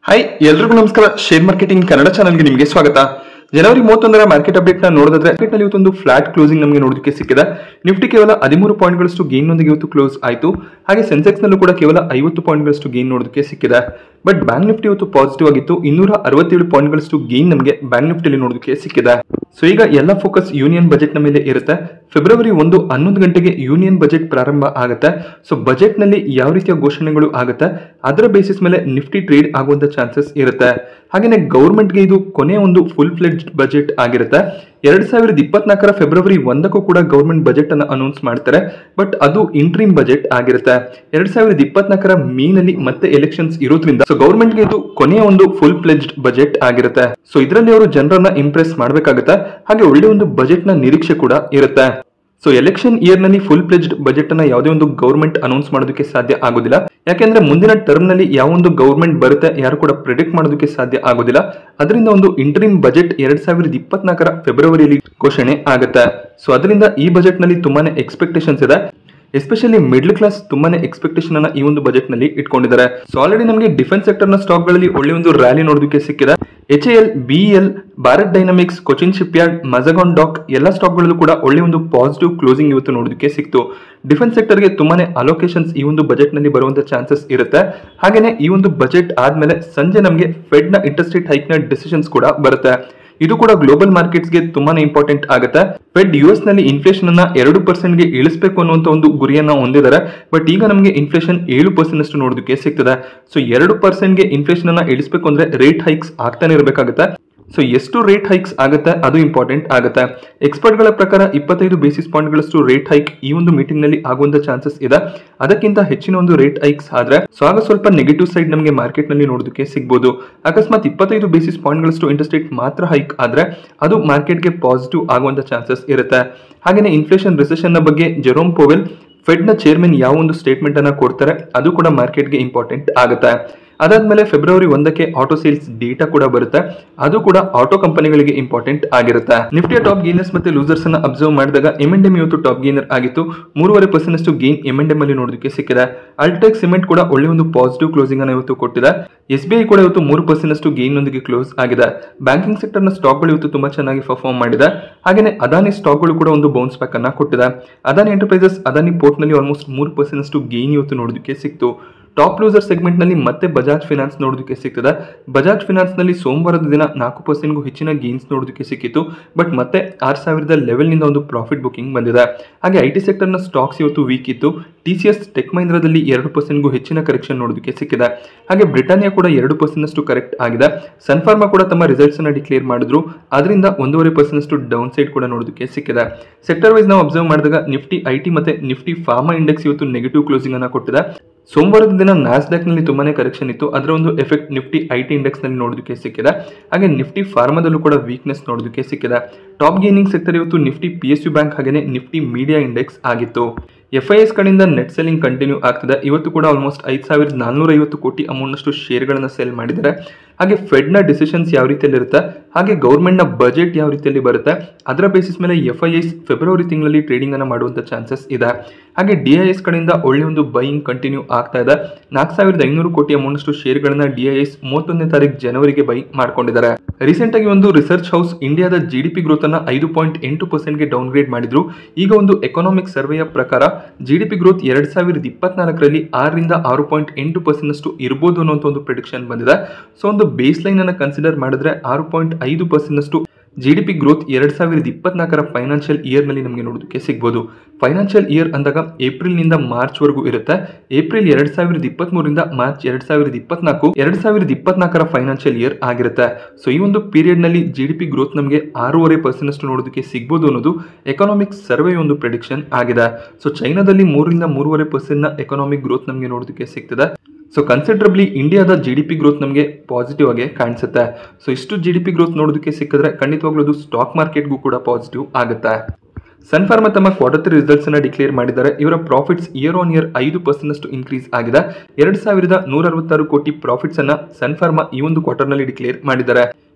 hi ಎಲ್ರಿಗೂ ನಮಸ್ಕಾರ share marketing Kannada ಚಾನಲ್ಗೆ ನಿಮಗೆ ಸ್ವಾಗತ ಜನವರಿ ಮೂವತ್ತೊಂದರ ಮಾರ್ಕೆಟ್ ಅಪ್ಡೇಟ್ ನ ನೋಡಿದ್ರೆ ಮಾರ್ಕೆಟ್ ನಲ್ಲಿ ಇವತ್ತೊಂದು ಫ್ಲಾಟ್ ಕ್ಲೋಸಿಂಗ್ ನಮಗೆ ನೋಡೋದಕ್ಕೆ ಸಿಕ್ಕಿದೆ ನಿಫ್ಟಿ ಕೇವಲ ಹದಿಮೂರು ಪಾಯಿಂಟ್ಗಳಷ್ಟು ಗೇನ್ ನೊಂದಿಗೆ ಇವತ್ತು ಕ್ಲೋಸ್ ಆಯಿತು ಹಾಗೆ ಸೆನ್ಸೆಕ್ಸ್ ನಲ್ಲೂ ಕೂಡ ಕೇವಲ ಐವತ್ತು ಪಾಯಿಂಟ್ಗಳಷ್ಟು ಗೇನ್ ನೋಡೋದಕ್ಕೆ ಸಿಕ್ಕಿದೆ ಬಟ್ ಬ್ಯಾಂಕ್ ನಿಫ್ಟಿ ಇವತ್ತು ಪಾಸಿಟಿವ್ ಆಗಿತ್ತು ಇನ್ನೂರ ಅರವತ್ತೇಳು ಪಾಯಿಂಟ್ಗಳಷ್ಟು ಗೇನ್ ನಮಗೆ ಬ್ಯಾಂಕ್ ನಿಫ್ಟಿಯಲ್ಲಿ ನೋಡೋದಕ್ಕೆ ಸಿಕ್ಕಿದೆ ಸೊ ಈಗ ಎಲ್ಲ ಫೋಕಸ್ ಯೂನಿಯನ್ ಬಜೆಟ್ ನ ಮೇಲೆ ಇರುತ್ತೆ ಫೆಬ್ರವರಿ ಒಂದು ಹನ್ನೊಂದು ಗಂಟೆಗೆ ಯೂನಿಯನ್ ಬಜೆಟ್ ಪ್ರಾರಂಭ ಆಗುತ್ತೆ ಸೊ ಬಜೆಟ್ ನಲ್ಲಿ ಯಾವ ರೀತಿಯ ಘೋಷಣೆಗಳು ಆಗುತ್ತೆ ಅದರ ಬೇಸಿಸ್ ಮೇಲೆ ನಿಫ್ಟಿ ಟ್ರೇಡ್ ಆಗುವಂತ ಚಾನ್ಸಸ್ ಇರುತ್ತೆ ಹಾಗೇನೆ ಗೌರ್ಮೆಂಟ್ಗೆ ಇದು ಕೊನೆಯ ಒಂದು ಫುಲ್ ಫ್ಲೆಡ್ಜ್ ಬಜೆಟ್ ಆಗಿರುತ್ತೆ ಎರಡ್ ಸಾವಿರದ ಇಪ್ಪತ್ನಾಲ್ಕರ ಫೆಬ್ರವರಿ ಒಂದಕ್ಕೂ ಕೂಡ ಗೌರ್ಮೆಂಟ್ ಬಜೆಟ್ ಅನ್ನು ಅನೌನ್ಸ್ ಮಾಡ್ತಾರೆ ಬಟ್ ಅದು ಇಂಟ್ರೀಮ್ ಬಜೆಟ್ ಆಗಿರುತ್ತೆ ಎರಡ್ ಸಾವಿರದ ಇಪ್ಪತ್ನಾಲ್ಕರ ಮೇ ನಲ್ಲಿ ಮತ್ತೆ ಎಲೆಕ್ಷನ್ಸ್ ಇರೋದ್ರಿಂದ ಸೊ ಗೌರ್ಮೆಂಟ್ಗೆ ಇದು ಕೊನೆಯ ಒಂದು ಫುಲ್ ಫ್ಲೆಡ್ಜ್ ಬಜೆಟ್ ಆಗಿರುತ್ತೆ ಸೊ ಇದರಲ್ಲಿ ಅವರು ಜನರನ್ನ ಇಂಪ್ರೆಸ್ ಮಾಡಬೇಕಾಗುತ್ತೆ ಹಾಗೆ ಒಳ್ಳೆ ಒಂದು ಬಜೆಟ್ ನ ನಿರೀಕ್ಷೆ ಕೂಡ ಇರುತ್ತೆ ಸೊ ಎಲೆಕ್ಷನ್ ಇಯರ್ ನಲ್ಲಿ ಫುಲ್ ಪ್ಲೆಜ್ಡ್ ಬಜೆಟ್ ಅನ್ನ ಯಾವುದೇ ಒಂದು ಗೌರ್ಮೆಂಟ್ ಅನೌನ್ಸ್ ಮಾಡೋದಕ್ಕೆ ಸಾಧ್ಯ ಆಗೋದಿಲ್ಲ ಯಾಕೆಂದ್ರೆ ಮುಂದಿನ ಟರ್ಮ್ ನಲ್ಲಿ ಯಾವ ಒಂದು ಗೌರ್ಮೆಂಟ್ ಬರುತ್ತೆ ಯಾರು ಕೂಡ ಪ್ರಿಡಿಕ್ಟ್ ಮಾಡೋದಕ್ಕೆ ಸಾಧ್ಯ ಆಗೋದಿಲ್ಲ ಅದರಿಂದ ಒಂದು ಇಂಟ್ರೀಮ್ ಬಜೆಟ್ ಎರಡ್ ಸಾವಿರದ ಇಪ್ಪತ್ನಾಲ್ಕರ ಫೆಬ್ರವರಿಯಲ್ಲಿ ಘೋಷಣೆ ಆಗುತ್ತೆ ಸೊ ಅದರಿಂದ ಈ ಬಜೆಟ್ ನಲ್ಲಿ ತುಂಬಾನೇ ಎಕ್ಸ್ಪೆಕ್ಟೇಷನ್ಸ್ ಇದೆ ಎಸ್ಪೆಷಲಿ ಮಿಡ್ಲ್ ಕ್ಲಾಸ್ ತುಂಬಾನೇ ಎಕ್ಸ್ಪೆಕ್ಟೇಷನ್ ಅನ್ನ ಈ ಒಂದು ಬಜೆಟ್ ನಲ್ಲಿ ಇಟ್ಕೊಂಡಿದ್ದಾರೆ ಸೊ ಆಲ್ರೆಡಿ ನಮಗೆ ಡಿಫೆನ್ಸ್ ಸೆಕ್ಟರ್ ನ ಸ್ಟಾಕ್ ಗಳಲ್ಲಿ ಒಳ್ಳೆ ಒಂದು ರ್ಯಾಲಿ ನೋಡೋದಕ್ಕೆ ಸಿಕ್ಕಿದೆ H L B L Bharat dynamics Cochin shipyard Mazagon dock ಎಲ್ಲ ಸ್ಟಾಕ್ ಗಳಲ್ಲೂ ಕೂಡ ಒಳ್ಳೆ ಒಂದು ಪಾಸಿಟಿವ್ ಕ್ಲೋಸಿಂಗ್ ಇವತ್ತು ನೋಡೋದಕ್ಕೆ ಸಿಕ್ತು ಡಿಫೆನ್ಸ್ ಸೆಕ್ಟರ್ ಗೆ ತುಂಬಾನೇ ಅಲೋಕೇಶನ್ಸ್ ಈ ಒಂದು ಬಜೆಟ್ ನಲ್ಲಿ ಬರುವಂತ ಚಾನ್ಸಸ್ ಇರುತ್ತೆ ಹಾಗೇನೆ ಈ ಒಂದು ಬಜೆಟ್ ಆದ್ಮೇಲೆ ಸಂಜೆ ನಮಗೆ ಫೆಡ್ ನ ಇಂಟ್ರೆಸ್ಟ್ ರೇಟ್ ಹೈಕ್ ನ ಡಿಸಿಷನ್ಸ್ ಕೂಡ ಬರುತ್ತೆ ಇದು ಕೂಡ ಗ್ಲೋಬಲ್ ಮಾರ್ಕೆಟ್ಸ್ ಗೆ ತುಂಬಾನೇ ಇಂಪಾರ್ಟೆಂಟ್ ಆಗುತ್ತೆ ಫೆಡ್ ಯು ಎಸ್ ನಲ್ಲಿ ಇನ್ಫ್ಲೇಷನ್ ಅನ್ನ ಎರಡು ಪರ್ಸೆಂಟ್ ಗೆ ಇಳಿಸಬೇಕು ಅನ್ನುವಂತ ಒಂದು ಗುರಿಯನ್ನ ಹೊಂದಿದ್ದಾರೆ ಬಟ್ ಈಗ ನಮಗೆ ಇನ್ಫ್ಲೇಷನ್ ಏಳು ಪರ್ಸೆಂಟ್ ಅಷ್ಟು ನೋಡೋದಕ್ಕೆ ಸಿಗ್ತದೆ ಸೊ ಎರಡು ಪರ್ಸೆಂಟ್ ಗೆ ಇನ್ಫ್ಲೇಷನ್ ಅನ್ನ ಇಳಿಸಬೇಕು ಅಂದ್ರೆ ರೇಟ್ ಹೈಕ್ಸ್ ಆಗ್ತಾನೆ ಇರಬೇಕಾಗುತ್ತೆ ಸೊ ಎಷ್ಟು ರೇಟ್ ಹೈಕ್ಸ್ ಆಗುತ್ತೆ ಅದು ಇಂಪಾರ್ಟೆಂಟ್ ಆಗುತ್ತೆ ಎಕ್ಸ್ಪರ್ಟ್ ಗಳ ಪ್ರಕಾರ ಇಪ್ಪತ್ತೈದು ಬೇಸಿಸ್ ಪಾಯಿಂಟ್ ಗಳಷ್ಟು ರೇಟ್ ಹೈಕ್ ಈ ಒಂದು ಮೀಟಿಂಗ್ ನಲ್ಲಿ ಆಗುವಂತ ಚಾನ್ಸಸ್ ಇದೆ ಅದಕ್ಕಿಂತ ಹೆಚ್ಚಿನ ಒಂದು ರೇಟ್ ಹೈಕ್ಸ್ ಆದ್ರೆ ಸೊ ಆಗ ಸ್ವಲ್ಪ ನೆಗೆಟಿವ್ ಸೈಡ್ ನಮಗೆ ಮಾರ್ಕೆಟ್ ನಲ್ಲಿ ನೋಡೋದಕ್ಕೆ ಸಿಗಬಹುದು ಅಕಸ್ಮಾತ್ ಇಪ್ಪತ್ತೈದು ಬೇಸಿಸ್ ಪಾಯಿಂಟ್ ಗಳಷ್ಟು ಇಂಟ್ರೆಸ್ಟ್ ರೇಟ್ ಮಾತ್ರ ಹೈಕ್ ಆದ್ರೆ ಅದು ಮಾರ್ಕೆಟ್ಗೆ ಪಾಸಿಟಿವ್ ಆಗುವಂತ ಚಾನ್ಸಸ್ ಇರುತ್ತೆ ಹಾಗೇನೆ ಇನ್ಫ್ಲೇಷನ್ ರಿಸೆಷನ್ ನ ಬಗ್ಗೆ ಜೆರೋಮ್ ಪೋವೆಲ್ ಫೆಡ್ ನ ಚೇರ್ಮನ್ ಯಾವ ಒಂದು ಸ್ಟೇಟ್ಮೆಂಟ್ ಅನ್ನ ಕೊಡ್ತಾರೆ ಅದು ಕೂಡ ಮಾರ್ಕೆಟ್ಗೆ ಇಂಪಾರ್ಟೆಂಟ್ ಆಗುತ್ತೆ ಅದಾದ್ಮೇಲೆ ಫೆಬ್ರವರಿ ಒಂದಕ್ಕೆ ಆಟೋ ಸೇಲ್ಸ್ ಡೇಟಾ ಕೂಡ ಬರುತ್ತೆ ಅದು ಕೂಡ ಆಟೋ ಕಂಪನಿಗಳಿಗೆ ಇಂಪಾರ್ಟೆಂಟ್ ಆಗಿರುತ್ತೆ ನಿಫ್ಟಿಯ ಟಾಪ್ ಗೇನರ್ಸ್ ಮತ್ತೆ ಲೂಸರ್ಸ್ ಅನ್ನ ಅಬ್ಸರ್ವ್ ಮಾಡಿದಾಗ ಎಮ್ ಅಂಡ್ ಎಂ ಇವತ್ತು ಟಾಪ್ ಗೇನರ್ ಆಗಿತ್ತು ಮೂರುವರೆ ಪರ್ಸೆಂಟ್ ಅಷ್ಟು ಗೇನ್ ಎಮ್ ಅಂಡ್ ಎಂ ಅಲ್ಲಿ ನೋಡೋದಕ್ಕೆ ಸಿಕ್ಕಿದೆ ಅಲ್ಟೆಕ್ ಸಿಮೆಂಟ್ ಕೂಡ ಒಳ್ಳೆ ಒಂದು ಪಾಸಿಟಿವ್ ಕ್ಲೋಸಿಂಗ್ ಅನ್ನು ಇವತ್ತು ಕೊಟ್ಟಿದೆ ಎಸ್ ಬಿ ಐ ಕೂಡ ಇವತ್ತು ಮೂರು ಪರ್ಸೆಂಟ್ ಅಷ್ಟು ಗೇನ್ ನೊಂದಿಗೆ ಕ್ಲೋಸ್ ಆಗಿದೆ ಬ್ಯಾಂಕಿಂಗ್ ಸೆಕ್ಟರ್ ನ ಸ್ಟಾಕ್ ಗಳು ಇವತ್ತು ತುಂಬಾ ಚೆನ್ನಾಗಿ ಪರ್ಫಾರ್ಮ್ ಮಾಡಿದೆ ಹಾಗೇನೆ ಅದಾನಿ ಸ್ಟಾಕ್ ಗಳು ಕೂಡ ಒಂದು ಬೌನ್ಸ್ ಬ್ಯಾಕ್ ಅನ್ನ ಕೊಟ್ಟಿದೆ ಅದಾನಿ ಎಂಟರ್ಪ್ರೈಸಸ್ ಅದಾನಿ ಪೋರ್ಟ್ ನಲ್ಲಿ ಆಲ್ಮೋಸ್ಟ್ ಮೂರು ಪರ್ಸೆಂಟ್ ಅಷ್ಟು ಗೇನ್ ಇವತ್ತು ನೋಡೋದಕ್ಕೆ ಸಿಕ್ತು ಟಾಪ್ ಲೂಸರ್ ಸೆಗ್ಮೆಂಟ್ ನಲ್ಲಿ ಮತ್ತೆ ಬಜಾಜ್ ಫಿನಾನ್ಸ್ ನೋಡೋದಕ್ಕೆ ಸಿಗ್ತದೆ ಬಜಾಜ್ ಫಿನಾನ್ಸ್ ನಲ್ಲಿ ಸೋಮವಾರದ ದಿನ ನಾಲ್ಕು ಪರ್ಸೆಂಟ್ಗೂ ಹೆಚ್ಚಿನ ಗೇನ್ಸ್ ನೋಡೋದಕ್ಕೆ ಸಿಕ್ಕಿತ್ತು ಬಟ್ ಮತ್ತೆ ಆರು ಸಾವಿರದ ಲೆವೆಲ್ ನಿಂದ ಒಂದು ಪ್ರಾಫಿಟ್ ಬುಕಿಂಗ್ ಬಂದಿದೆ ಹಾಗೆ ಐ ಟಿ ಸೆಕ್ಟರ್ ನ ಸ್ಟಾಕ್ಸ್ ಇವತ್ತು ವೀಕ್ ಇತ್ತು ಟಿ ಸಿ ಎಸ್ ಟೆಕ್ ಮಹಿಂದ್ರದಲ್ಲಿ ಎರಡು ಪರ್ಸೆಂಟ್ಗೂ ಹೆಚ್ಚಿನ ಕರೆಕ್ಷನ್ ನೋಡೋದಕ್ಕೆ ಸಿಕ್ಕಿದೆ ಹಾಗೆ ಬ್ರಿಟಾನಿಯಾ ಕೂಡ ಎರಡು ಪರ್ಸೆಂಟ್ ಅಷ್ಟು ಕರೆಕ್ಟ್ ಆಗಿದೆ ಸನ್ಫಾರ್ಮಾ ಕೂಡ ತಮ್ಮ ರಿಸಲ್ಟ್ಸ್ ಅನ್ನ ಡಿಕ್ಲೇರ್ ಮಾಡಿದ್ರು ಅದರಿಂದ ಒಂದೂವರೆ ಪರ್ಸೆಂಟ್ ಅಷ್ಟು ಡೌನ್ ಸೈಡ್ ಕೂಡ ನೋಡೋದಕ್ಕೆ ಸಿಕ್ಕಿದೆ ಸೆಕ್ಟರ್ ವೈಸ್ ನಾವು ಅಬ್ಸರ್ವ್ ಮಾಡಿದಾಗ ನಿಫ್ಟಿ ಐ ಟಿ ಮತ್ತೆ ನಿಫ್ಟಿ ಫಾರ್ಮಾ ಇಂಡೆಕ್ಸ್ ಇವತ್ತು ನೆಗೆಟಿವ್ ಕ್ಲೋಸಿಂಗ್ ಅನ್ನ ಕೊಟ್ಟಿದೆ ಸೋಮವಾರದ ದಿನ ನ್ಯಾಸ್ಡ್ಯಾಕ್ ನಲ್ಲಿ ತುಂಬಾನೇ ಕರೆಕ್ಷನ್ ಇತ್ತು ಅದರ ಒಂದು effect Nifty I T index ನಲ್ಲಿ ನೋಡೋದಕ್ಕೆ ಸಿಕ್ಕಿದೆ ಹಾಗೆ ನಿಫ್ಟಿ ಫಾರ್ಮಾದಲ್ಲೂ ಕೂಡ ವೀಕ್ನೆಸ್ ನೋಡೋದಕ್ಕೆ ಸಿಕ್ಕಿದೆ ಟಾಪ್ ಗೇನಿಂಗ್ ಸೆಕ್ಟರ್ ಇವತ್ತು Nifty P S U bank ಹಾಗೆ ನಿಫ್ಟಿ ಮೀಡಿಯಾ ಇಂಡೆಕ್ಸ್ ಆಗಿತ್ತು ಎಫ್ ಐ ಎಸ್ ಕಡೆಯಿಂದ ನೆಟ್ ಸೆಲ್ಲಿಂಗ್ ಕಂಟಿನ್ಯೂ ಆಗ್ತದೆ ಇವತ್ತು ಕೂಡ ಆಲ್ಮೋಸ್ಟ್ ಐದು ಸಾವಿರದ ನಾನ್ನೂರ ಐವತ್ತು ಕೋಟಿ ಅಮೌಂಟ್ ಅಷ್ಟು ಶೇರ್ಗಳನ್ನು ಸೆಲ್ ಮಾಡಿದ್ದಾರೆ ಹಾಗೆ ಫೆಡ್ ನ ಡಿಸಿಷನ್ಸ್ ಯಾವ ರೀತಿಯಲ್ಲಿ ಇರುತ್ತೆ ಹಾಗೆ ಗೌರ್ಮೆಂಟ್ ನ ಬಜೆಟ್ ಯಾವ ರೀತಿಯಲ್ಲಿ ಬರುತ್ತೆ ಅದರ ಬೇಸಿಸ್ ಮೇಲೆ ಎಫ್ ಐ ಎಸ್ ಫೆಬ್ರವರಿ ತಿಂಗಳಲ್ಲಿ ಟ್ರೇಡಿಂಗ್ ಅನ್ನ ಮಾಡುವಂತ ಚಾನ್ಸಸ್ ಇದೆ ಹಾಗೆ ಡಿ ಐ ಎಸ್ ಕಡೆಯಿಂದ ಒಳ್ಳೆ ಒಂದು ಬೈಯಿಂಗ್ ಕಂಟಿನ್ಯೂ ಆಗ್ತಾ ಇದೆ ನಾಲ್ಕು ಸಾವಿರದ ಐನೂರು ಕೋಟಿ ಅಮೌಂಟ್ ಅಷ್ಟು ಶೇರ್ಗಳನ್ನ ಡಿ ಐ ಎಸ್ ಮೂವತ್ತೊಂದನೇ ತಾರೀಕು ಜನವರಿಗೆ ಬೈ ಮಾಡ್ಕೊಂಡಿದ್ದಾರೆ ರೀಸೆಂಟ್ ಆಗಿ ಒಂದು ರಿಸರ್ಚ್ ಹೌಸ್ ಇಂಡಿಯಾದ ಜಿ ಡಿ ಪಿ ಗ್ರೋತ್ ಅನ್ನ ಐದು ಪಾಯಿಂಟ್ ಎಂಟು ಪರ್ಸೆಂಟ್ಗೆ ಡೌನ್ ಗ್ರೇಡ್ ಮಾಡಿದ್ರು ಈಗ ಒಂದು ಎಕನಾಮಿಕ್ ಸರ್ವೆಯ ಪ್ರಕಾರ ಜಿ ಡಿ ಪಿ ಗ್ರೋತ್ ಎರಡ್ ಸಾವಿರದ ಇಪ್ಪತ್ನಾಲ್ಕರಲ್ಲಿ ಆರರಿಂದ ಆರು ಪಾಯಿಂಟ್ ಎಂಟು ಪರ್ಸೆಂಟ್ ಅಷ್ಟು ಇರ್ಬೋದು ಅನ್ನುವಂಥ ಒಂದು ಪ್ರಿಡಿಕ್ಷನ್ ಬಂದಿದೆ ಸೊ ಒಂದು ಬೇಸ್ ಲೈನ್ ಅನ್ನು ಕನ್ಸಿಡರ್ ಮಾಡಿದ್ರೆ ಆರು ಪಾಯಿಂಟ್ ಐದು ಪರ್ಸೆಂಟ್ ಅಷ್ಟು ಜಿ ಡಿ ಪಿ ಗ್ರೋತ್ ಎರಡ್ ಸಾವಿರದ ಇಪ್ಪತ್ನಾಲ್ಕರ ಫೈನಾನ್ಷಿಯಲ್ ಇಯರ್ ನಲ್ಲಿ ನಮಗೆ ನೋಡೋದಕ್ಕೆ ಸಿಗ್ಬೋದು ಫೈನಾನ್ಷಿಯಲ್ ಇಯರ್ ಅಂದಾಗ ಏಪ್ರಿಲ್ ನಿಂದ ಮಾರ್ಚ್ ವರೆಗೂ ಇರುತ್ತೆ ಏಪ್ರಿಲ್ ಎರಡ್ ಸಾವಿರದ ಇಪ್ಪತ್ತ್ ಮೂರಿಂದ ಮಾರ್ಚ್ ಎರಡ್ ಸಾವಿರದ ಇಪ್ಪತ್ನಾಲ್ಕು ಎರಡ್ ಸಾವಿರದ ಇಪ್ಪತ್ನಾಲ್ಕರ ಫೈನಾನ್ಷಿಯಲ್ ಇಯರ್ ಆಗಿರುತ್ತೆ ಸೊ ಈ ಒಂದು ಪೀರಿಯಡ್ ನಲ್ಲಿ ಜಿ ಡಿ ಪಿ ಗ್ರೋತ್ ನಮಗೆ ಆರೂವರೆ ಪರ್ಸೆಂಟ್ ಅಷ್ಟು ನೋಡೋದಕ್ಕೆ ಸಿಗ್ಬೋದು ಅನ್ನೋದು ಎಕನಾಮಿಕ್ ಸರ್ವೆ ಒಂದು ಪ್ರಿಡಿಕ್ಷನ್ ಆಗಿದೆ ಸೊ ಚೈನಾದಲ್ಲಿ ಮೂರರಿಂದ ಮೂರುವರೆ ಪರ್ಸೆಂಟ್ ನ ಎಕನಾಮಿಕ್ ಗ್ರೋತ್ ನಮಗೆ ನೋಡೋದಕ್ಕೆ ಸಿಗ್ತದೆ ಸೊ ಕನ್ಸಿಡರಬ್ಲಿ ಇಂಡಿಯಾದ ಜಿ ಡಿ ಪಿ ಗ್ರೋತ್ ನಮಗೆ ಪಾಸಿಟಿವ್ ಆಗಿ ಕಾಣಿಸುತ್ತೆ ಸೊ ಇಷ್ಟು ಜಿ ಡಿ ಪಿ ಗ್ರೋತ್ ನೋಡೋದಕ್ಕೆ ಸಿಕ್ಕಿದ್ರೆ ಖಂಡಿತವಾಗ್ಲೂ ಅದು ಸ್ಟಾಕ್ ಮಾರ್ಕೆಟ್ಗೂ ಕೂಡ ಪಾಸಿಟಿವ್ ಆಗುತ್ತೆ ಸನ್ಫಾರ್ಮಾ ತಮ್ಮ ಕ್ವಾರ್ಟರ್ ತ್ರೀ ರಿಸಲ್ಟ್ಸ್ ಅನ್ನ ಡಿಕ್ಲೇರ್ ಮಾಡಿದ್ದಾರೆ ಇವರ ಪ್ರಾಫಿಟ್ಸ್ ಇಯರ್ ಆನ್ ಇಯರ್ ಐದು ಪರ್ಸೆಂಟ್ ಅಷ್ಟು ಇನ್ಕ್ರೀಸ್ ಆಗಿದೆ ಎರಡ್ ಸಾವಿರದ ನೂರ ಅರವತ್ತಾರು ಕೋಟಿ ಪ್ರಾಫಿಟ್ಸ್ ಅನ್ನ ಸನ್ಫಾರ್ಮಾ ಈ ಒಂದು ಕ್ವಾರ್ಟರ್ ನಲ್ಲಿ ಡಿಕ್ಲೇರ್ ಮಾಡಿದ್ದಾರೆ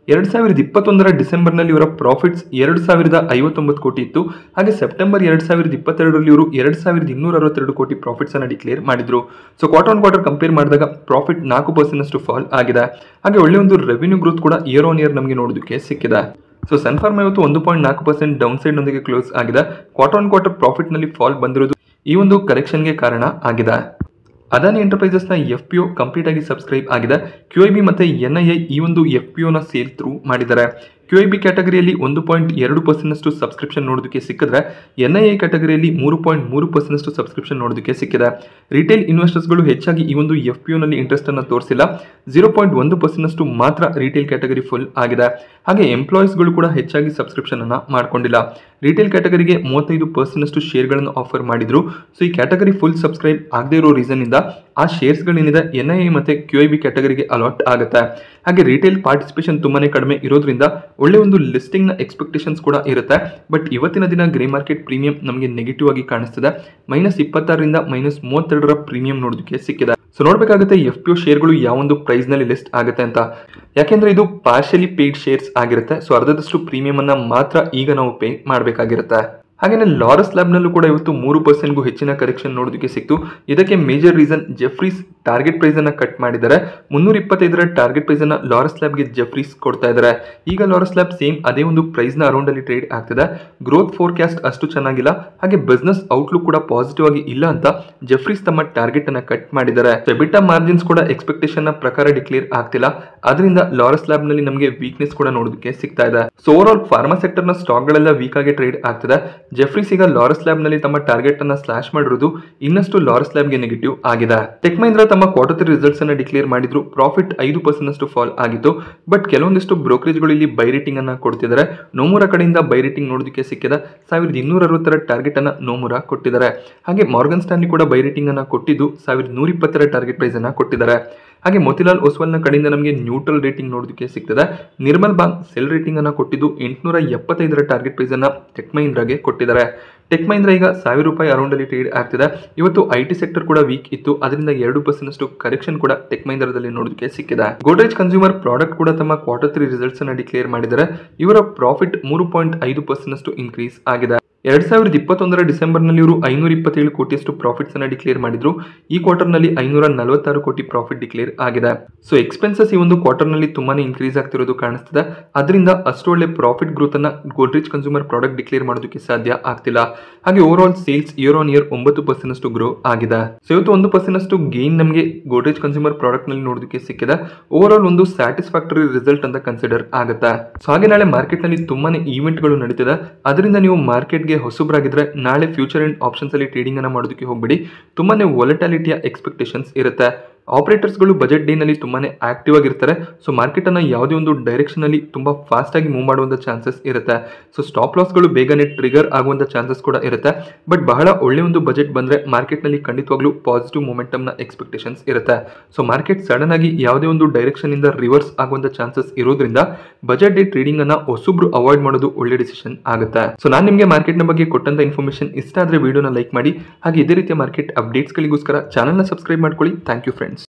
ಎರಡ್ ಸಾವಿರದ ಇಪ್ಪತ್ತೊಂದರ ಡಿಸೆಂಬರ್ನಲ್ಲಿ ಇವರ ಪ್ರಾಫಿಟ್ಸ್ ಎರಡು ಸಾವಿರದ ಐವತ್ತೊಂಬತ್ತು ಕೋಟಿ ಇತ್ತು ಹಾಗೆ ಸೆಪ್ಟೆಂಬರ್ ಎರಡ್ ಸಾವಿರದ ಇಪ್ಪತ್ತೆರಡರಲ್ಲಿ ಇವರು ಎರಡ್ ಸಾವಿರದ ಇನ್ನೂರ ಅರವತ್ತೆರಡು ಕೋಟಿ ಪ್ರಾಫಿಟ್ಸ್ ಅನ್ನ ಡಿಕ್ಲೇರ್ ಮಾಡಿದ್ರು so quarter on quarter compare ಮಾಡಿದಾಗ ಪ್ರಾಫಿಟ್ ನಾಲ್ಕು ಪರ್ಸೆಂಟ್ ಅಷ್ಟು ಫಾಲ್ ಆಗಿದೆ ಹಾಗೆ ಒಳ್ಳೆ ಒಂದು ರೆವಿನ್ಯೂ ಗ್ರೋತ್ ಕೂಡ ಇಯರ್ ಆನ್ ಇಯರ್ ನಮಗೆ ನೋಡೋದಕ್ಕೆ ಸಿಕ್ಕಿದೆ ಸೊ ಸನ್ಫಾರ್ಮ್ ಇವತ್ತು ಒಂದು ಪಾಯಿಂಟ್ ನಾಲ್ಕು ಪರ್ಸೆಂಟ್ ಡೌನ್ ಸೈಡ್ ನೊಂದಿಗೆ ಕ್ಲೋಸ್ ಆಗಿದೆ ಕ್ವಾರ್ಟರ್ ಆನ್ ಕ್ವಾರ್ಟರ್ ಪ್ರಾಫಿಟ್ ನಲ್ಲಿ ಫಾಲ್ ಬಂದಿರೋದು ಈ ಒಂದು ಕರೆಕ್ಷನ್ಗೆ ಕಾರಣ ಆಗಿದೆ ಅದಾನಿ ಎಂಟರ್ಪ್ರೈಸಸ್ನ ಎಫ್ ಪಿ ಒ ಕಂಪ್ಲೀಟ್ ಆಗಿ ಸಬ್ಸ್ಕ್ರೈಬ್ ಆಗಿದೆ ಕ್ಯೂ ಐ ಬಿ ಮತ್ತು ಎನ್ ಐ ಐ ಈ ಒಂದು ಎಫ್ ಪಿ ಒನ ಸೇಲ್ ಥ್ರೂ ಮಾಡಿದ್ದಾರೆ ಕ್ಯೂ ಐ ಬಿ ಕ್ಯಾಟಗರಿಯಲ್ಲಿ ಒಂದು ಪಾಯಿಂಟ್ ಎರಡು ಪರ್ಸೆಂಟ್ನಷ್ಟು ಸಬ್ಸ್ಕ್ರಿಪ್ಷನ್ ನೋಡೋದಕ್ಕೆ ಸಿಕ್ಕಿದ್ರೆ ಎನ್ ಐ ಐ ಕ್ಯಾಟಗರಿಯಲ್ಲಿ ಮೂರು ಪಾಯಿಂಟ್ ಮೂರು ಪರ್ಸೆಂಟ್ನಷ್ಟು ಸಬ್ಸ್ಕ್ರಿಪ್ಷನ್ ನೋಡೋದಕ್ಕೆ ಸಿಕ್ಕಿದೆ ರಿಟೇಲ್ ಇನ್ವೆಸ್ಟರ್ಸ್ಗಳು ಹೆಚ್ಚಾಗಿ ಈ ಒಂದು ಎಫ್ ಪಿ ನಲ್ಲಿ ಇಂಟ್ರೆಸ್ಟ್ ಅನ್ನು ತೋರಿಸಿಲ್ಲ ಜೀರೋ ಪಾಯಿಂಟ್ ಒಂದು ಪರ್ಸೆಂಟ್ನಷ್ಟು ಮಾತ್ರ ರಿಟೇಲ್ ಕ್ಯಾಟಗರಿ ಫುಲ್ ಆಗಿದೆ ಹಾಗೆ ಎಂಪ್ಲಾಯೀಸ್ಗಳು ಕೂಡ ಹೆಚ್ಚಾಗಿ ಸಬ್ಸ್ಕ್ರಿಪ್ಷನ್ ಅನ್ನ ಮಾಡ್ಕೊಂಡಿಲ್ಲ ರಿಟೇಲ್ ಕ್ಯಾಟಗರಿಗೆ ಮೂವತ್ತೈದು ಪರ್ಸೆಂಟ್ನಷ್ಟು ಶೇರ್ಗಳನ್ನು ಆಫರ್ ಮಾಡಿದ್ರು ಸೊ ಈ ಕ್ಯಾಟಗರಿ ಫುಲ್ ಸಬ್ಸ್ಕ್ರೈಬ್ ಆಗದೇ ಇರೋ ರೀಸನ್ ಇಂದ ಆ ಶೇರ್ಸ್ಗಳೇನಿದೆ ಎನ್ ಐ ಎ ಮತ್ತು ಕ್ಯೂ ಐ ಬಿ ಕ್ಯಾಟಗರಿಗೆ ಅಲಾಟ್ ಆಗುತ್ತೆ ಹಾಗೆ ರಿಟೇಲ್ ಪಾರ್ಟಿಸಿಪೇಷನ್ ತುಂಬಾನೇ ಕಡಿಮೆ ಇರೋದ್ರಿಂದ ಒಳ್ಳೆ ಒಂದು ಲಿಸ್ಟಿಂಗ್ ನ ಎಕ್ಸ್ಪೆಕ್ಟೇಷನ್ಸ್ ಕೂಡ ಇರುತ್ತೆ ಬಟ್ ಇವತ್ತಿನ ದಿನ ಗ್ರೇ ಮಾರ್ಕೆಟ್ ಪ್ರೀಮಿಯಂ ನಮಗೆ ನೆಗೆಟಿವ್ ಆಗಿ ಕಾಣಿಸ್ತಿದೆ ಮೈನಸ್ ಇಪ್ಪತ್ತಾರರಿಂದ ಮೈನಸ್ ಮೂವತ್ತೆರಡರ ಪ್ರೀಮಿಯಂ ನೋಡೋದಕ್ಕೆ ಸಿಕ್ಕಿದೆ ಸೊ ನೋಡ್ಬೇಕಾಗುತ್ತೆ ಎಫ್ ಪಿ ಒ ಶೇರ್ಗಳು ಯಾವೊಂದು ಪ್ರೈಸ್ ನಲ್ಲಿ ಲಿಸ್ಟ್ ಆಗುತ್ತೆ ಅಂತ ಯಾಕೆಂದ್ರೆ ಇದು ಪಾರ್ಷಲಿ ಪೇಯ್ಡ್ ಶೇರ್ಸ್ ಆಗಿರುತ್ತೆ ಸೊ ಅರ್ಧದಷ್ಟು ಪ್ರೀಮಿಯಂ ಅನ್ನ ಮಾತ್ರ ಈಗ ನಾವು ಪೇ ಮಾಡಬೇಕಾಗಿರುತ್ತೆ ಹಾಗೆಯೇ ಲಾರಸ್ ಲ್ಯಾಬ್ನಲ್ಲೂ ಕೂಡ ಇವತ್ತು ಮೂರು ಪರ್ಸೆಂಟ್ಗೂ ಹೆಚ್ಚಿನ ಕರೆಕ್ಷನ್ ನೋಡೋದಕ್ಕೆ ಸಿಕ್ತು ಇದಕ್ಕೆ major reason Jefferies target price ಅನ್ನ ಕಟ್ ಮಾಡಿದ್ದಾರೆ ಮುನ್ನೂರ ಇಪ್ಪತ್ತೈದರ ಟಾರ್ಗೆಟ್ ಪ್ರೈಸ್ ಅನ್ನ ಲಾರಸ್ ಲ್ಯಾಬ್ಗೆ ಜೆಫ್ರೀಸ್ ಕೊಡ್ತಾ ಇದ್ದಾರೆ ಈಗ ಲಾರಸ್ ಲ್ಯಾಬ್ ಸೇಮ್ ಅದೇ ಒಂದು ಪ್ರೈಸ್ ನ ಅರೌಂಡ್ ಅಲ್ಲಿ ಟ್ರೇಡ್ ಆಗ್ತಿದೆ ಗ್ರೋತ್ ಫೋರ್ಕಾಸ್ಟ್ ಅಷ್ಟು ಚೆನ್ನಾಗಿಲ್ಲ ಹಾಗೆ ಬಿಸ್ನೆಸ್ ಔಟ್ಲುಕ್ ಕೂಡ ಪಾಸಿಟಿವ್ ಆಗಿ ಇಲ್ಲ ಅಂತ ಜೆಫ್ರೀಸ್ ತಮ್ಮ ಟಾರ್ಗೆಟ್ ಅನ್ನ ಕಟ್ ಮಾಡಿದ್ದಾರೆ ಬೆಬಿಟಾ ಮಾರ್ಜಿನ್ಸ್ ಕೂಡ ಎಕ್ಸ್ಪೆಕ್ಟೇಷನ್ ನ ಪ್ರಕಾರ ಡಿಕ್ಲೇರ್ ಆಗ್ತಿಲ್ಲ ಅದರಿಂದ ಲಾರಸ್ ಲ್ಯಾಬ್ ನಲ್ಲಿ ನಮಗೆ ವೀಕ್ನೆಸ್ ಕೂಡ ನೋಡೋದಕ್ಕೆ ಸಿಗ್ತಾ ಇದೆ so overall pharma sector ನ ಸ್ಟಾಕ್ ಗಳೆಲ್ಲ ವೀಕ್ ಆಗಿ ಟ್ರೇಡ್ ಆಗ್ತಿದೆ ಜೆಫ್ರೀಸ್ ಈಗ ಲಾರಸ್ ಲ್ಯಾಬ್ ನಲ್ಲಿ ತಮ್ಮ ಟಾರ್ಗೆಟ್ ಅನ್ನ ಸ್ಲಾಶ್ ಮಾಡಿರೋದು ಇನ್ನಷ್ಟು ಲಾರಸ್ ಲ್ಯಾಬ್ ಗೆ ನೆಗೆಟಿವ್ ಆಗಿದೆ ಟೆಕ್ ಮಹಿಂದ್ರ ತಮ್ಮ ಕ್ವಾರ್ಟರ್ ತ್ರೀ ರಿಸಲ್ಟ್ಸ್ ಅನ್ನ ಡಿಕ್ಲೇರ್ ಮಾಡಿದ್ರು ಪ್ರಾಫಿಟ್ ಐದು ಪರ್ಸೆಂಟ್ ಅಷ್ಟು ಫಾಲ್ ಆಗಿತ್ತು ಬಟ್ ಕೆಲವೊಂದಿಷ್ಟು ಬ್ರೋಕರೇಜ್ಗಳು ಇಲ್ಲಿ ಬೈ ರೇಟಿಂಗ್ ಅನ್ನ ಕೊಡ್ತಿದ್ದಾರೆ ನೋಮುರ ಕಡೆಯಿಂದ ಬೈ ರೇಟಿಂಗ್ ನೋಡೋದಕ್ಕೆ ಸಿಕ್ಕಿದೆ ಸಾವಿರದ ಇನ್ನೂರ ಅರವತ್ತರ ಟಾರ್ಗೆಟ್ ಅನ್ನ ನೋಮುರ ಕೊಟ್ಟಿದ್ದಾರೆ ಹಾಗೆ ಮಾರ್ಗನ್ ಸ್ಟಾನ್ಲಿ ಕೂಡ ಬೈ ರೇಟಿಂಗ್ ಅನ್ನ ಕೊಟ್ಟಿದ್ದು ಸಾವಿರದ ನೂರ ಇಪ್ಪತ್ತರ ಟಾರ್ಗೆಟ್ ಪ್ರೈಸ್ ಅನ್ನ ಕೊಟ್ಟಿದ್ದಾರೆ ಹಾಗೆ ಮೋತಿಲಾಲ್ ಒಸ್ವಾಲ್ನ ಕಡೆಯಿಂದ ನಮಗೆ ನ್ಯೂಟ್ರಲ್ ರೇಟಿಂಗ್ ನೋಡೋದಕ್ಕೆ ಸಿಗ್ತದೆ ನಿರ್ಮಲ್ ಬಾಂಕ್ ಸೆಲ್ ರೇಟಿಂಗ್ ಅನ್ನ ಕೊಟ್ಟಿದ್ದು ಎಂಟುನೂರ ಎಪ್ಪತ್ತೈದರ ಟಾರ್ಗೆಟ್ ಪ್ರೈಸ್ ಅನ್ನ ಟೆಕ್ ಮಹೀಂದ್ರಾಗೆ ಕೊಟ್ಟಿದ್ದಾರೆ ಟೆಕ್ ಮಹೀಂದ್ರ ಈಗ ಸಾವಿರ ರೂಪಾಯಿ ಅರೌಂಡ್ ಅಲ್ಲಿ ಟ್ರೇಡ್ ಆಗ್ತಿದೆ ಇವತ್ತು ಐ ಟಿ ಸೆಕ್ಟರ್ ಕೂಡ ವೀಕ್ ಇತ್ತು ಅದರಿಂದ ಎರಡು ಪರ್ಸೆಂಟ್ ಅಷ್ಟು ಕರೆಕ್ಷನ್ ಕೂಡ ಟೆಕ್ ಮಹೀಂದ್ರದಲ್ಲಿ ನೋಡೋದಕ್ಕೆ ಸಿಕ್ಕಿದೆ ಗೋಡ್ರೇಜ್ ಕನ್ಸ್ಯೂಮರ್ ಪ್ರಾಡಕ್ಟ್ ಕೂಡ ತಮ್ಮ ಕ್ವಾರ್ಟರ್ ತ್ರೀ ರಿಸಲ್ಟ್ಸ್ ಅನ್ನ ಡಿಕ್ಲೇರ್ ಮಾಡಿದ್ದಾರೆ ಇವರ ಪ್ರಾಫಿಟ್ ಮೂರು ಪಾಯಿಂಟ್ ಐದು ಪರ್ಸೆಂಟ್ ಅಷ್ಟು ಇನ್ಕ್ರೀಸ್ ಆಗಿದೆ ಎರಡ್ ಸಾವಿರದ ಇಪ್ಪತ್ತೊಂದರ ಡಿಸೆಂಬರ್ನಲ್ಲಿ ಇವರು ಐನೂರ ಇಪ್ಪತ್ತೇಳು ಕೋಟಿಯಷ್ಟು ಪ್ರಾಫಿಟ್ಸ್ ಅನ್ನ ಡಿಕ್ಲೇರ್ ಮಾಡಿದ್ರು ಈ ಕ್ವಾರ್ಟರ್ನಲ್ಲಿ ಐನೂರ ನಲವತ್ತಾರು ಕೋಟಿ ಪ್ರಾಫಿಟ್ ಡಿಕ್ಲೇರ್ ಆಗಿದೆ ಸೊ ಎಕ್ಸ್ಪೆನ್ಸಸ್ ಈ ಒಂದು ಕ್ವಾರ್ಟರ್ನಲ್ಲಿ ತುಂಬಾನೇ ಇನ್ಕ್ರೀಸ್ ಆಗ್ತಿರೋದು ಕಾಣಿಸ್ತಿದೆ ಅದರಿಂದ ಅಷ್ಟು ಒಳ್ಳೆ ಪ್ರಾಫಿಟ್ ಗ್ರೋತ್ ಅನ್ನ ಗೋಡ್ರೇಜ್ ಕನ್ಸ್ಯೂಮರ್ ಪ್ರಾಡಕ್ಟ್ ಡಿಕ್ಲೇರ್ ಮಾಡೋದಕ್ಕೆ ಸಾಧ್ಯ ಆಗ್ತಿಲ್ಲ ಹಾಗೆ overall sales year on year ಒಂಬತ್ತು ಪರ್ಸೆಂಟ್ ಅಷ್ಟು ಗ್ರೋ ಆಗಿದೆ ಸೊ ಇವತ್ತು ಒಂದು ಪರ್ಸೆಂಟ್ ಅಷ್ಟು ಗೇನ್ ನಮಗೆ ಗೋಡ್ರೇಜ್ ಕನ್ಸ್ಯೂಮರ್ ಪ್ರಾಡಕ್ಟ್ ನಲ್ಲಿ ನೋಡೋದಕ್ಕೆ ಸಿಕ್ಕಿದೆ ಓವರ್ ಆಲ್ ಒಂದು ಸ್ಯಾಟಿಸ್ಫ್ಯಾಕ್ಟರಿ ರಿಸಲ್ಟ್ ಅಂತ ಕನ್ಸಿಡರ್ ಆಗುತ್ತೆ ಸೊ ಹಾಗೆ ನಾಳೆ ಮಾರ್ಕೆಟ್ ನಲ್ಲಿ ತುಂಬಾನೇ ಈವೆಂಟ್ ಗಳು ನಡೀತಿದೆ ಅದರಿಂದ ನೀವು ಮಾರ್ಕೆಟ್ ಗೆ ಹೊಸಬ್ರಾಗಿದ್ರೆ ನಾಳೆ ಫ್ಯೂಚರ್ ಅಂಡ್ ಆಪ್ಷನ್ಸ್ ಅಲ್ಲಿ ಟ್ರೇಡಿಂಗ್ ಅನ್ನ ಮಾಡೋದಕ್ಕೆ ಹೋಗ್ಬೇಡಿ ತುಂಬಾನೇ ವೊಲಟಾಲಿಟಿಯ ಎಕ್ಸ್ಪೆಕ್ಟೇಷನ್ಸ್ ಇರುತ್ತೆ ಆಪರೇಟರ್ಸ್ಗಳು ಬಜೆಟ್ ಡೇನಲ್ಲಿ ತುಂಬಾನೇ ಆಕ್ಟಿವ್ ಆಗಿರ್ತಾರೆ ಸೊ ಮಾರ್ಕೆಟ್ ಅನ್ನ ಯಾವುದೇ ಒಂದು ಡೈರೆಕ್ಷನ್ ಅಲ್ಲಿ ತುಂಬಾ ಫಾಸ್ಟ್ ಆಗಿ ಮೂವ್ ಮಾಡುವಂತ ಚಾನ್ಸಸ್ ಇರುತ್ತೆ ಸೊ ಸ್ಟಾಪ್ ಲಾಸ್ಗಳು ಬೇಗನೆ ಟ್ರಿಗರ್ ಆಗುವಂತ ಚಾನ್ಸಸ್ ಕೂಡ ಇರುತ್ತೆ ಬಟ್ ಬಹಳ ಒಳ್ಳೆ ಒಂದು ಬಜೆಟ್ ಬಂದ್ರೆ ಮಾರ್ಕೆಟ್ ನಲ್ಲಿ ಖಂಡಿತವಾಗ್ಲೂ ಪಾಸಿಟಿವ್ ಮೊಮೆಂಟಮ್ ನ ಎಕ್ಸ್ಪೆಕ್ಟೇಷನ್ಸ್ ಇರುತ್ತೆ ಸೊ ಮಾರ್ಕೆಟ್ ಸಡನ್ ಆಗಿ ಯಾವುದೇ ಒಂದು ಡೈರೆಕ್ಷನ್ ಇಂದ ರಿವರ್ಸ್ ಆಗುವಂತ ಚಾನ್ಸಸ್ ಇರೋದ್ರಿಂದ ಬಜೆಟ್ ಡೇ ಟ್ರೇಡಿಂಗ್ ಅನ್ನ ಹೊಸಬ್ರು ಅವಾಯ್ಡ್ ಮಾಡೋದು ಒಳ್ಳೆ ಡಿಸಿಷನ್ ಆಗುತ್ತೆ ಸೊ ನಾನು ನಿಮಗೆ ಮಾರ್ಕೆಟ್ ನ ಬಗ್ಗೆ ಕೊಟ್ಟಂತ ಇನ್ಫಾರ್ಮೇಶನ್ ಇಷ್ಟ ಆದ್ರೆ ವಿಡಿಯೋನ ಲೈಕ್ ಮಾಡಿ ಹಾಗೆ ಇದೇ ರೀತಿಯ ಮಾರ್ಕೆಟ್ ಅಪ್ಡೇಟ್ಸ್ ಗಳಿಗೋಸ್ಕರ ಚಾನಲ್ ನ ಸಬ್ಸ್ಕ್ರೈಬ್ ಮಾಡ್ಕೊಳ್ಳಿ ಥ್ಯಾಂಕ್ ಯು ಫ್ರೆಂಡ್ಸ್